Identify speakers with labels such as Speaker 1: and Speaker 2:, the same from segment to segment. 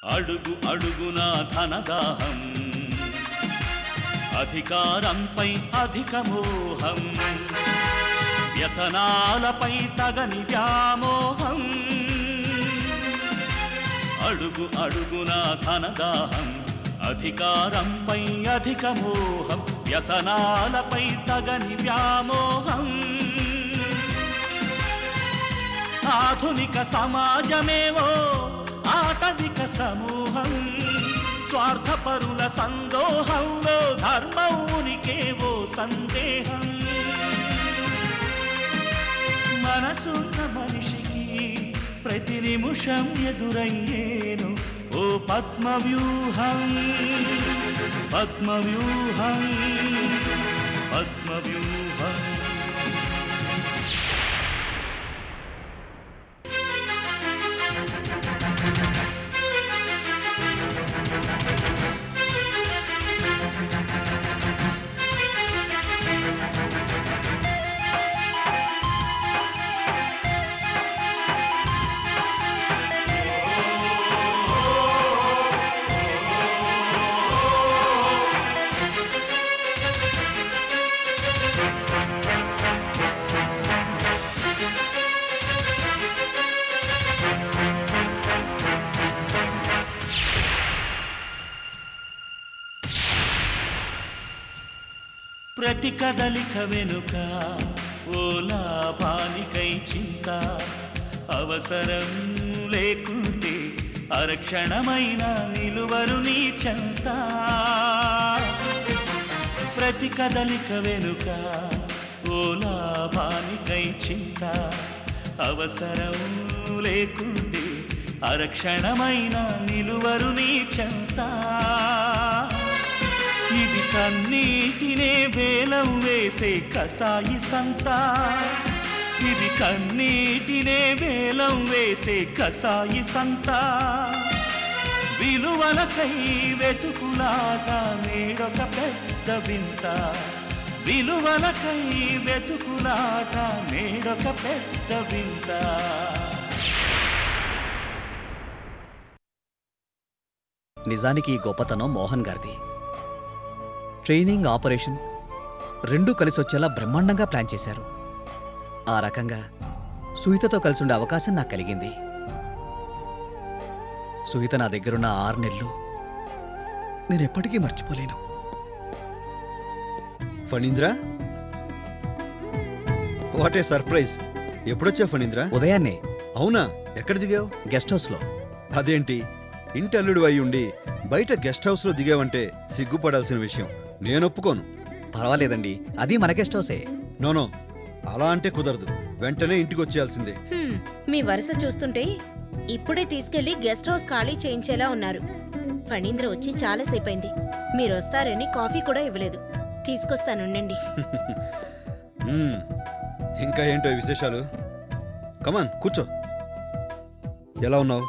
Speaker 1: అడుగు అడుగున ధనదాహం అధికారంపై అధిక మోహం వ్యసనాలపై తగని వ్యామోహం అడుగు అడుగున ధనదాహం అధికారంపై అధిక మోహం వ్యసనాలపై తగని వ్యామోహం ఆధునిక సమాజమేవో ఆటవిక సమూహం స్వార్థపరుల సందోహంలో ధర్మం ఉనికేవో సందేహం మనసున్న మనిషికి ప్రతి నిమిషం ఎదురయ్యేను ఓ పద్మవ్యూహం పద్మవ్యూహం పద్మవ్యూహం ప్రతి కదలిక వెనుక ఓ లాభానికై చింత అవసరం లేకుంటే అరక్షణమైన నిలువరు నీ చెంత ప్రతి కదలిక వెనుక ఓ లాభానికై చింత అవసరం లేకుంటే అరక్షణమైన నిలువరు నీ చెంత ఇది కన్నీటినే వేలం వేసే కసాయి సంత ఇది కన్నీటినే వేలం వేసే కసాయి సంత విలువలకై వెతుకులాట నేడొక పెద్ద వింత విలువలకై వెతుకులాట నేడొక పెద్ద వింత
Speaker 2: నిజానికి ఈ గొప్పతనం మోహన్ గారిది ట్రైనింగ్ ఆపరేషన్ రెండూ కలిసి వచ్చేలా బ్రహ్మాండంగా ప్లాన్ చేశారు ఆ రకంగా సుహితతో కలిసి ఉండే అవకాశం నాకు కలిగింది సుహిత నా దగ్గరున్న ఆరు నెలలు నేను ఎప్పటికీ మర్చిపోలేను
Speaker 3: ఫణీంద్ర వాట్ ఏ సర్ప్రైజ్ ఎప్పుడొచ్చా ఫణీంద్ర
Speaker 2: ఉదయాన్నే
Speaker 3: అవునా ఎక్కడ దిగావు
Speaker 2: గెస్ట్ హౌస్లో
Speaker 3: అదేంటి ఇంటి అల్లుడు అయి ఉండి బయట గెస్ట్ హౌస్ లో దిగావంటే సిగ్గుపడాల్సిన విషయం నేను ఒప్పుకోను
Speaker 2: పర్వాలేదండి అది మన గెస్ట్ హౌసే
Speaker 3: నోనో అలా అంటే కుదరదు వెంటనే ఇంటికి వచ్చేయాల్సిందే
Speaker 4: హ్మ్, మీ వరుస చూస్తుంటే ఇప్పుడే తీసుకెళ్లి గెస్ట్ హౌస్ ఖాళీ చేయించేలా ఉన్నారు ఫణీంద్ర వచ్చి చాలాసేపు అయింది మీరు వస్తారని కాఫీ కూడా ఇవ్వలేదు తీసుకొస్తానుండండి
Speaker 3: మ్మ్. ఇంకా ఏంటో ఈ విశేషాలు కమాన్ కూర్చో ఎలా ఉన్నావు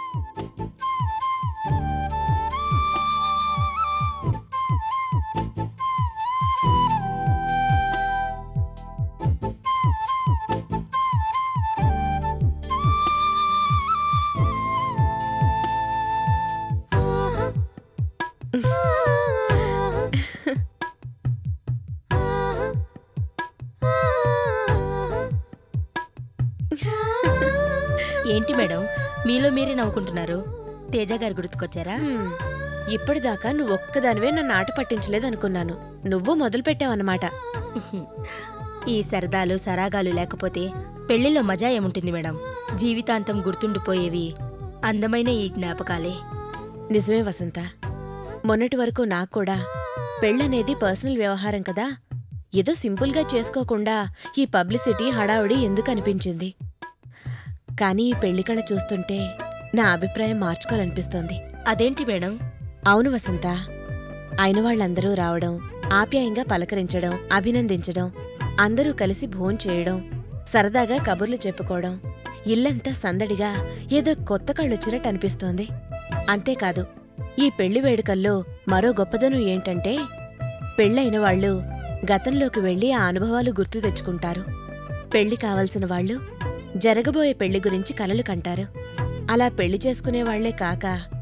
Speaker 5: ఏంటి మేడం మీలో మీరే నవ్వుకుంటున్నారు తేజ గారు గుర్తుకొచ్చారా
Speaker 6: హ్మ్. ఇప్పటిదాకా నువ్వు ఒక్కదానివే నన్ను ఆట పట్టించలేదు అనుకున్నాను నువ్వు మొదలుపెట్టావన్నమాట
Speaker 5: ఈ సరదాలు సరాగాలు లేకపోతే పెళ్లిలో మజా ఏముంటుంది మేడం జీవితాంతం గుర్తుండిపోయేవి అందమైన ఈ జ్ఞాపకాలే
Speaker 6: నిజమే వసంత మొన్నటి వరకు నాకు కూడా పెళ్ళనేది పర్సనల్ వ్యవహారం కదా ఏదో సింపుల్గా చేసుకోకుండా ఈ పబ్లిసిటీ హడావుడి ఎందుకు అనిపించింది కానీ ఈ పెళ్లి కళ చూస్తుంటే నా అభిప్రాయం మార్చుకోవాలనిపిస్తోంది
Speaker 5: అదేంటి మేడం
Speaker 6: అవును వసంత అయిన వాళ్ళందరూ రావడం ఆప్యాయంగా పలకరించడం అభినందించడం అందరూ కలిసి భోంచేయడం సరదాగా కబుర్లు చెప్పుకోవడం ఇల్లంతా సందడిగా ఏదో కొత్త కళ్ళొచ్చినట్టు అనిపిస్తోంది అంతేకాదు ఈ పెళ్లి వేడుకల్లో మరో గొప్పదనం ఏంటంటే పెళ్ళైన వాళ్ళు గతంలోకి వెళ్లి ఆ అనుభవాలు గుర్తు తెచ్చుకుంటారు పెళ్లి కావలసిన వాళ్ళు జరగబోయే పెళ్లి గురించి కలలు కంటారు అలా పెళ్లి చేసుకునే వాళ్లే కాక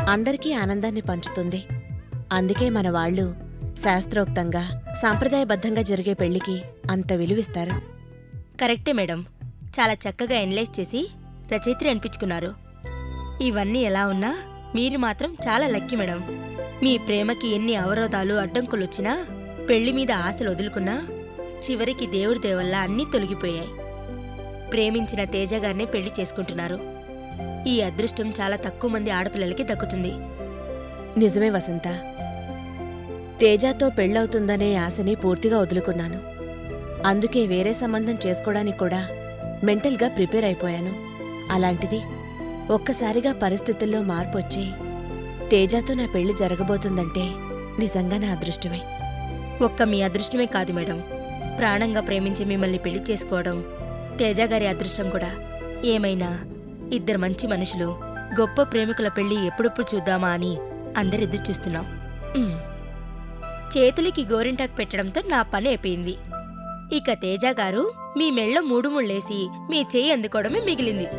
Speaker 6: అందరికీ ఆనందాన్ని పంచుతుంది అందుకే మన వాళ్ళు శాస్త్రోక్తంగా సాంప్రదాయబద్ధంగా జరిగే పెళ్లికి అంత విలువిస్తారు
Speaker 5: కరెక్టే మేడం చాలా చక్కగా ఎనలైజ్ చేసి రచయిత్రి అనిపించుకున్నారు ఇవన్నీ ఎలా ఉన్నా మీరు మాత్రం చాలా లక్కీ మేడం మీ ప్రేమకి ఎన్ని అవరోధాలు అడ్డంకులు వచ్చినా పెళ్లి మీద ఆశలు వదులుకున్నా చివరికి దేవుడి దేవల్ల అన్నీ తొలగిపోయాయి ప్రేమించిన తేజ గారినే పెళ్లి చేసుకుంటున్నారు ఈ అదృష్టం చాలా తక్కువ మంది ఆడపిల్లలకి దక్కుతుంది
Speaker 6: నిజమే వసంత తేజాతో పెళ్ళవుతుందనే ఆశని పూర్తిగా వదులుకున్నాను అందుకే వేరే సంబంధం చేసుకోవడానికి కూడా మెంటల్గా ప్రిపేర్ అయిపోయాను అలాంటిది ఒక్కసారిగా పరిస్థితుల్లో మార్పు వచ్చి తేజాతో నా పెళ్లి జరగబోతుందంటే నిజంగా నా అదృష్టమే
Speaker 5: ఒక్క మీ అదృష్టమే కాదు మేడం ప్రాణంగా ప్రేమించి మిమ్మల్ని పెళ్లి చేసుకోవడం తేజ గారి అదృష్టం కూడా ఏమైనా ఇద్దరు మంచి మనుషులు గొప్ప ప్రేమికుల పెళ్లి ఎప్పుడెప్పుడు చూద్దామా అని అందరెదురు చూస్తున్నాం ఉమ్. చేతులకి గోరింటాకు పెట్టడంతో నా పని అయిపోయింది ఇక తేజ గారు మీ మెళ్ళ మూడు ముళ్ళేసి మీ చేయి అందుకోవడమే మిగిలింది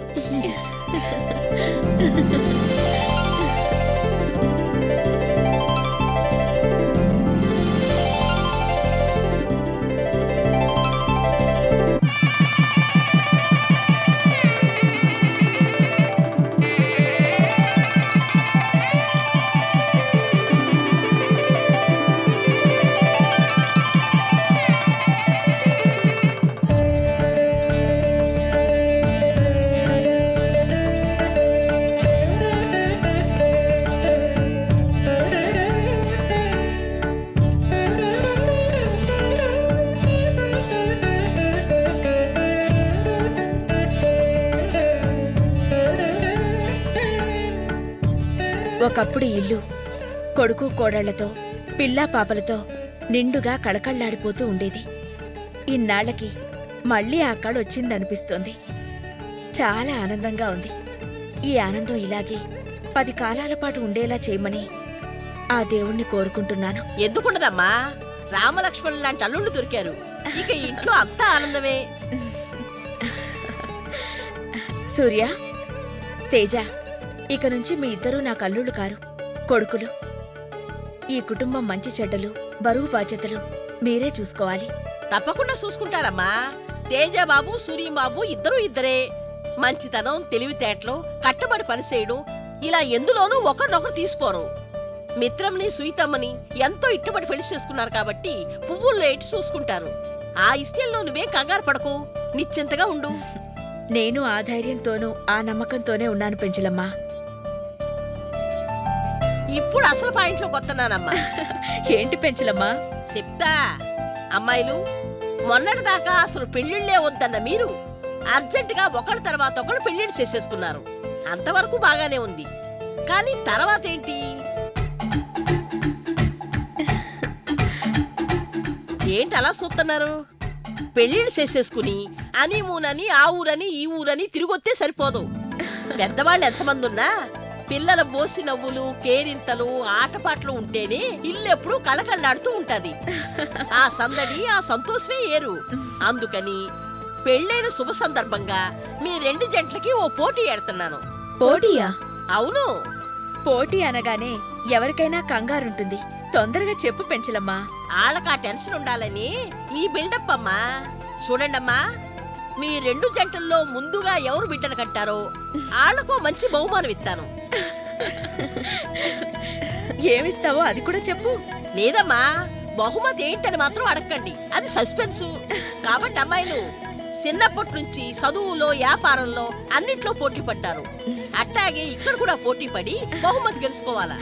Speaker 6: ఒకప్పుడు ఇల్లు కొడుకు కోడళ్లతో పిల్లా పాపలతో నిండుగా కళకళ్లాడిపోతూ ఉండేది ఇన్నాళ్లకి మళ్ళీ ఆ కళ వచ్చిందనిపిస్తోంది చాలా ఆనందంగా ఉంది ఈ ఆనందం ఇలాగే పది కాలాల పాటు ఉండేలా చేయమని ఆ దేవుణ్ణి కోరుకుంటున్నాను
Speaker 7: ఎందుకుండదమ్మా రామలక్ష్మణులు లాంటి అల్లుళ్ళు దొరికారు ఇక ఇంట్లో అంతా ఆనందమే
Speaker 6: సూర్య తేజ ఇక నుంచి మీ ఇద్దరూ నా కల్లుళ్ళు కారు కొడుకులు ఈ కుటుంబం మంచి చెడ్డలు బరువు బాధ్యతలు మీరే చూసుకోవాలి
Speaker 7: తప్పకుండా చూసుకుంటారమ్మా తేజబాబు సూర్యబాబు ఇద్దరు ఇద్దరే మంచితనం తెలివితేటలు కట్టబడి పనిచేయడం ఇలా ఎందులోనూ ఒకరినొకరు తీసిపోరు మిత్రంని సుయితమ్మని ఎంతో ఇట్టబడి పెళ్లి చేసుకున్నారు కాబట్టి పువ్వుల్లో ఎట్టి చూసుకుంటారు ఆ ఇష్టంలో నువ్వేం కంగారు పడకు నిశ్చింతగా ఉండు
Speaker 6: నేను ఆ ధైర్యంతోనూ ఆ నమ్మకంతోనే ఉన్నాను పెంచలమ్మా
Speaker 7: ఇప్పుడు అసలు పాయింట్లోకి వస్తున్నానమ్మా
Speaker 6: ఏంటి పెంచలమ్మా
Speaker 7: చెప్తా అమ్మాయిలు మొన్నటిదాకా అసలు పెళ్లిళ్లే వద్దన్న మీరు అర్జెంటుగా ఒకరి తర్వాత ఒకరు పెళ్లిళ్ళు చేసేసుకున్నారు అంతవరకు బాగానే ఉంది కానీ తర్వాత ఏంటి ఏంటి అలా చూస్తున్నారు పెళ్లిళ్ళు చేసేసుకుని అనీమూనని ఆ ఊరని ఈ ఊరని తిరిగొత్తే సరిపోదు పెద్దవాళ్ళు ఎంతమంది ఉన్నా పిల్లల బోసి నవ్వులు కేరింతలు ఆటపాటలు ఉంటేనే ఇల్లు ఎప్పుడూ కళకళలాడుతూ ఉంటది ఆ సందడి ఆ సంతోషమే ఏరు అందుకని పెళ్ళైన శుభ సందర్భంగా మీ రెండు జంటలకి ఓ పోటీ ఎడుతున్నాను
Speaker 6: పోటీయా
Speaker 7: అవును
Speaker 6: పోటీ అనగానే ఎవరికైనా కంగారుంటుంది తొందరగా చెప్పు పెంచలమ్మా
Speaker 7: ఆళ్ళకా టెన్షన్ ఉండాలని ఈ బిల్డప్ అమ్మా చూడండమ్మా మీ రెండు జంటల్లో ముందుగా ఎవరు బిడ్డను కంటారో ఆళ్లకో మంచి బహుమానం ఇస్తాను
Speaker 6: ఏమిస్తావో అది కూడా చెప్పు
Speaker 7: లేదమ్మా బహుమతి ఏంటని మాత్రం అడగండి అది సస్పెన్స్ కాబట్టి అమ్మాయిలు చిన్నప్పటి నుంచి చదువులో వ్యాపారంలో అన్నిట్లో పోటీ పడ్డారు అట్టాగే ఇక్కడ కూడా పోటీ పడి బహుమతి గెలుచుకోవాలా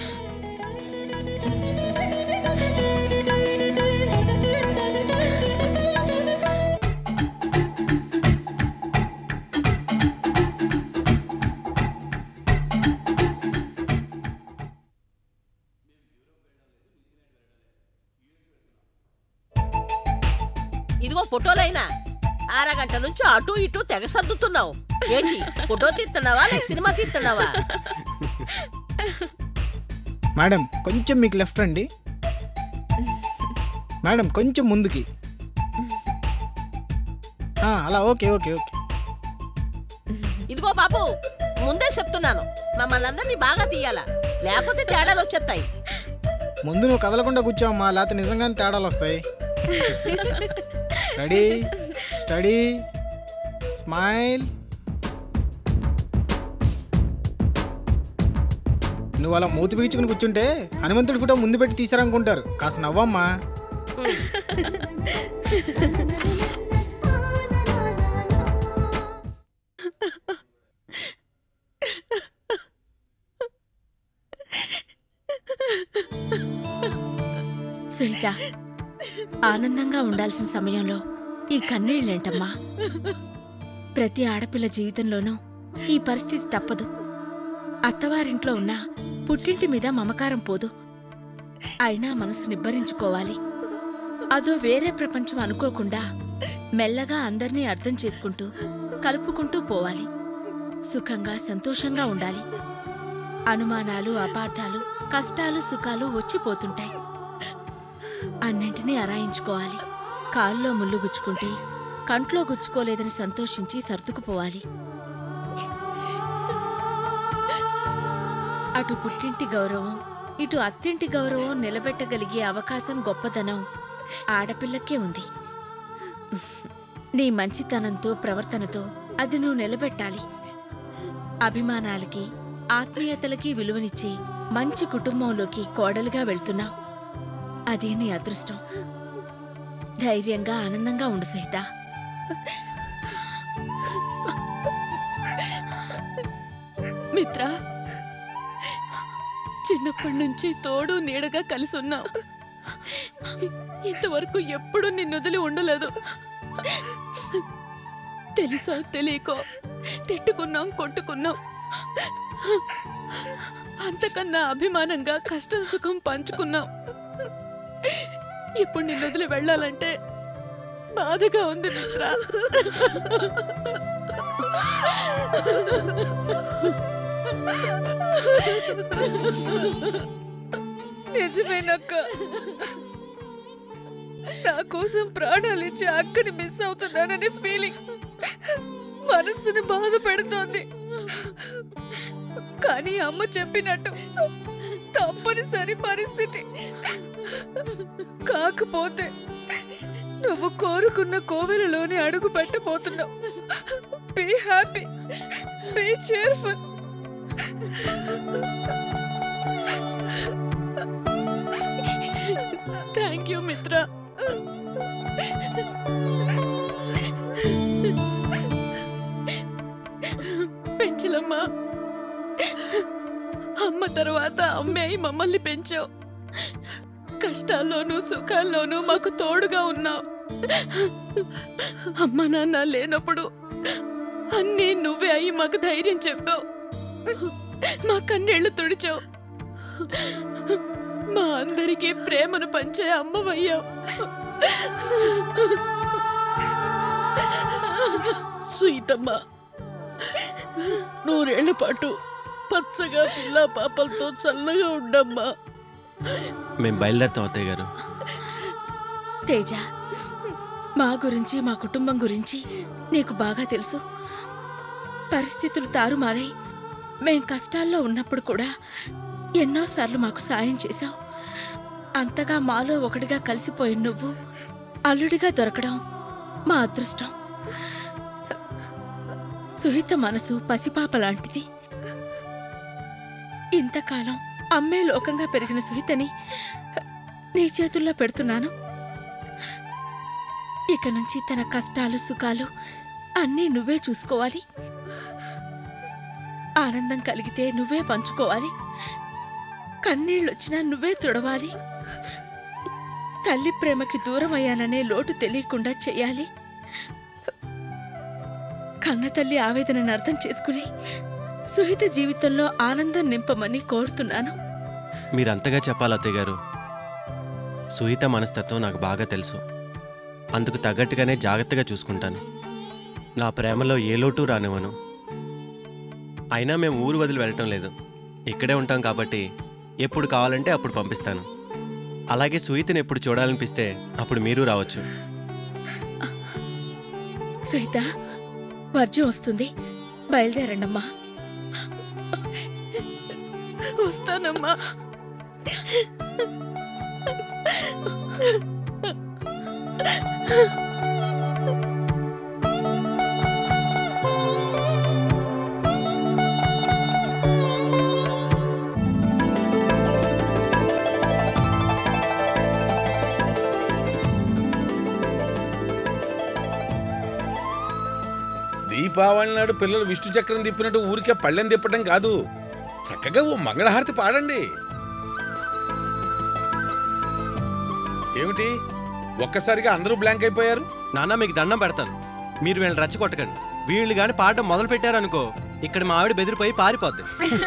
Speaker 7: ఇదిగో ఫోటోలైనా అరగంట నుంచి అటు ఇటు తెగ సర్దుతున్నావు ఏంటి ఫోటో తీస్తున్నావా లేక సినిమా తీస్తున్నావా
Speaker 8: మేడం కొంచెం మీకు లెఫ్ట్ రండి మేడం కొంచెం ముందుకి ఆ, అలా ఓకే ఓకే ఓకే
Speaker 7: ఇదిగో బాబు ముందే చెప్తున్నాను మమ్మల్ని అందరినీ బాగా తీయాలా లేకపోతే తేడాలు వచ్చేస్తాయి
Speaker 8: ముందు నువ్వు కదలకుండా కూర్చోమ్మా లేకపోతే నిజంగానే తేడాలు వస్తాయి రెడీ స్టడీ స్మైల్ నువ్వు అలా మూతి పీల్చుకుని కూర్చుంటే హనుమంతుడి ఫోటో ముందు పెట్టి తీసారనుకుంటారు కాస్త నవ్వమ్మా
Speaker 9: సుహిత ఆనందంగా ఉండాల్సిన సమయంలో ఈ కన్నీళ్ళేంటమ్మా ప్రతి ఆడపిల్ల జీవితంలోనూ ఈ పరిస్థితి తప్పదు అత్తవారింట్లో ఉన్న పుట్టింటి మీద మమకారం పోదు అయినా మనసు నిబ్బరించుకోవాలి అదో వేరే ప్రపంచం అనుకోకుండా మెల్లగా అందర్నీ అర్థం చేసుకుంటూ కలుపుకుంటూ పోవాలి సుఖంగా సంతోషంగా ఉండాలి అనుమానాలు అపార్థాలు కష్టాలు సుఖాలు వచ్చిపోతుంటాయి అన్నింటినీ అరాయించుకోవాలి కాల్లో ముళ్ళు గుచ్చుకుంటే కంట్లో గుచ్చుకోలేదని సంతోషించి సర్దుకుపోవాలి అటు పుట్టింటి గౌరవం ఇటు అత్తింటి గౌరవం నిలబెట్టగలిగే అవకాశం గొప్పదనం ఆడపిల్లకే ఉంది నీ మంచితనంతో ప్రవర్తనతో అది నువ్వు నిలబెట్టాలి అభిమానాలకి ఆత్మీయతలకి విలువనిచ్చి మంచి కుటుంబంలోకి కోడలుగా వెళ్తున్నావు అదే నీ అదృష్టం ధైర్యంగా ఆనందంగా ఉండు సహిత
Speaker 10: మిత్ర చిన్నప్పటి నుంచి తోడు నీడగా కలిసి ఉన్నాం ఇంతవరకు ఎప్పుడూ నిన్ను వదిలి ఉండలేదు తెలుసో తెలియకో తిట్టుకున్నాం కొట్టుకున్నాం అంతకన్నా అభిమానంగా కష్టం సుఖం పంచుకున్నాం ఇప్పుడు నిన్ను వదిలి వెళ్ళాలంటే బాధగా ఉంది మిత్ర నిజమేనక్క నా కోసం ప్రాణాలు ఇచ్చి అక్కని మిస్ అవుతున్నానని ఫీలింగ్ మనసుని బాధ పెడుతోంది కానీ అమ్మ చెప్పినట్టు తప్పనిసరి పరిస్థితి కాకపోతే నువ్వు కోరుకున్న కోవెలలోనే అడుగు పెట్టబోతున్నావు be happy be cheerful thank you Mitra Penchalamma అమ్మ తర్వాత అమ్మే అయి మమ్మల్ని పెంచావు కష్టాల్లోనూ సుఖాల్లోనూ మాకు తోడుగా ఉన్నావు అమ్మ నాన్న లేనప్పుడు అన్నీ నువ్వే అయి మాకు ధైర్యం చెప్పావు మా కన్నీళ్లు తుడిచావు మా అందరికీ ప్రేమను పంచే అమ్మవయ్యావు
Speaker 7: సుయితమ్మ నూరేళ్ల పాటు పచ్చగా పిల్ల పాపలతో చల్లగా ఉండమ్మా
Speaker 11: మేము బయలుదేరుతాం అత్తయ్య గారు
Speaker 9: తేజ మా గురించి మా కుటుంబం గురించి నీకు బాగా తెలుసు పరిస్థితులు తారుమారాయి మేం కష్టాల్లో ఉన్నప్పుడు కూడా ఎన్నోసార్లు మాకు సాయం చేశావు అంతగా మాలో ఒకటిగా కలిసిపోయిన నువ్వు అల్లుడిగా దొరకడం మా అదృష్టం సుహిత మనసు పసిపాప లాంటిది ఇంతకాలం అమ్మే లోకంగా పెరిగిన సుహితని నీ చేతుల్లో పెడుతున్నాను ఇక నుంచి తన కష్టాలు సుఖాలు అన్నీ నువ్వే చూసుకోవాలి ఆనందం కలిగితే నువ్వే పంచుకోవాలి కన్నీళ్ళొచ్చినా నువ్వే తుడవాలి తల్లి ప్రేమకి దూరం అయ్యాననే లోటు తెలియకుండా చెయ్యాలి కన్న తల్లి ఆవేదనను అర్థం చేసుకుని సుహిత జీవితంలో ఆనందం నింపమని కోరుతున్నాను
Speaker 11: మీరంతగా చెప్పాలి అత్తయ్య గారు సుహిత మనస్తత్వం నాకు బాగా తెలుసు అందుకు తగ్గట్టుగానే జాగ్రత్తగా చూసుకుంటాను నా ప్రేమలో ఏ లోటు రానివ్వను అయినా మేము ఊరు వదిలి వెళ్ళటం లేదు ఇక్కడే ఉంటాం కాబట్టి ఎప్పుడు కావాలంటే అప్పుడు పంపిస్తాను అలాగే సుహితని ఎప్పుడు చూడాలనిపిస్తే అప్పుడు మీరు రావచ్చు
Speaker 9: సుహిత వర్జం వస్తుంది బయలుదేరండమ్మా
Speaker 10: వస్తానమ్మా
Speaker 12: దీపావళి నాడు పిల్లలు విష్ణు చక్రం తిప్పినట్టు ఊరికే పళ్ళెం తిప్పడం కాదు చక్కగా ఓ మంగళహారతి పాడండి ఏమిటి ఒక్కసారిగా అందరూ బ్లాంక్ అయిపోయారు
Speaker 11: నాన్న మీకు దండం పెడతాను మీరు వీళ్ళని రెచ్చగొట్టకండి వీళ్ళు కానీ పాడడం మొదలు పెట్టారనుకో ఇక్కడ మా ఆవిడ బెదిరిపోయి పారిపోద్ది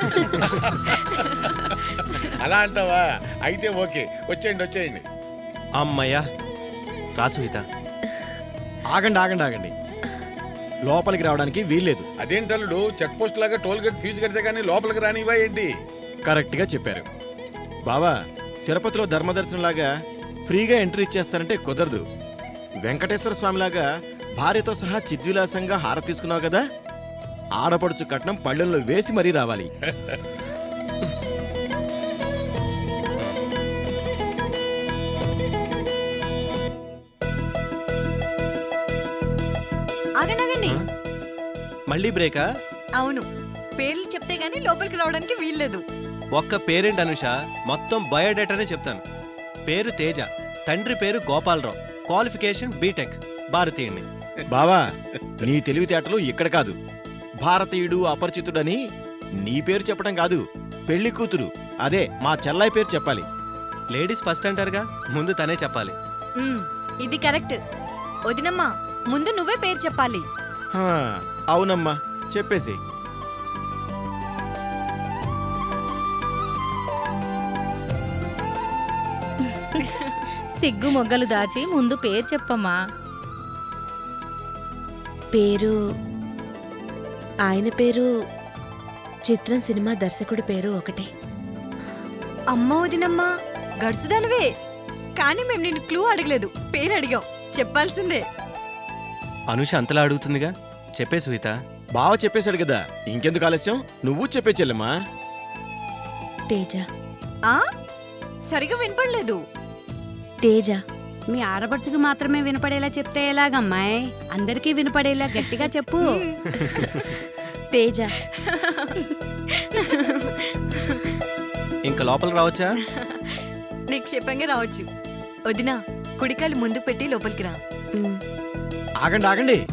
Speaker 12: అలా అంటావా అయితే ఓకే వచ్చేయండి వచ్చేయండి
Speaker 11: అమ్మయ్యా రాసుహిత
Speaker 13: ఆగండి ఆగండి ఆగండి లోపలికి రావడానికి వీల్లేదు
Speaker 12: అదేంటల్లుడు చెక్ పోస్ట్ లాగా టోల్ గేట్ ఫీజు కడితే కానీ లోపలికి రానివా ఏంటి
Speaker 13: కరెక్ట్గా చెప్పారు బావా తిరుపతిలో ధర్మదర్శనం లాగా ఫ్రీగా ఎంట్రీ ఇచ్చేస్తారంటే కుదరదు వెంకటేశ్వర స్వామిలాగా భార్యతో సహా చిద్విలాసంగా హార తీసుకున్నావు కదా ఆడపడుచు కట్నం పళ్ళెంలో వేసి మరీ రావాలి
Speaker 14: ఆగండి ఆగండి
Speaker 11: మళ్ళీ బ్రేకా
Speaker 14: అవును పేర్లు చెప్తే గానీ లోపలికి రావడానికి వీల్లేదు
Speaker 11: ఒక్క పేరెంట్ అనుష మొత్తం బయోడేటానే చెప్తాను పేరు తేజ తండ్రి పేరు గోపాలరావు క్వాలిఫికేషన్ బీటెక్ భారతీయుణ్ణి
Speaker 13: బావా నీ తెలివితేటలు ఇక్కడ కాదు భారతీయుడు అపరిచితుడని నీ పేరు చెప్పడం కాదు పెళ్లి కూతురు అదే మా చెల్లాయి పేరు చెప్పాలి
Speaker 11: లేడీస్ ఫస్ట్ అంటారుగా ముందు తనే చెప్పాలి
Speaker 14: ఉమ్, ఇది కరెక్ట్ వదినమ్మా ముందు నువ్వే పేరు చెప్పాలి
Speaker 13: హా, అవునమ్మా చెప్పేసి
Speaker 15: సిగ్గు మొగ్గలు దాచి ముందు పేరు చెప్పమ్మా
Speaker 6: పేరు ఆయన పేరు చిత్రం సినిమా దర్శకుడి పేరు ఒకటే
Speaker 14: అమ్మ వదినమ్మా గడుసుదానివే కానీ మేము నిన్ను క్లూ అడగలేదు పేరు అడిగాం చెప్పాల్సిందే
Speaker 11: అనుష అంతలా అడుగుతుందిగా చెప్పే సుహిత
Speaker 13: బావ చెప్పేశాడు కదా ఇంకెందుకు ఆలస్యం నువ్వు చెప్పే చెల్లెమ్మా
Speaker 6: తేజ
Speaker 14: ఆ సరిగా వినపడలేదు
Speaker 6: తేజ
Speaker 16: మీ ఆడపడుచుకు మాత్రమే వినపడేలా చెప్తే ఎలాగమ్మాయి అందరికీ వినపడేలా గట్టిగా చెప్పు
Speaker 6: తేజ
Speaker 11: ఇంకా లోపల రావచ్చా
Speaker 14: నిక్షేపంగా రావచ్చు వదినా కుడికాలు ముందు పెట్టి లోపలికి రా
Speaker 13: ఆగండి ఆగండి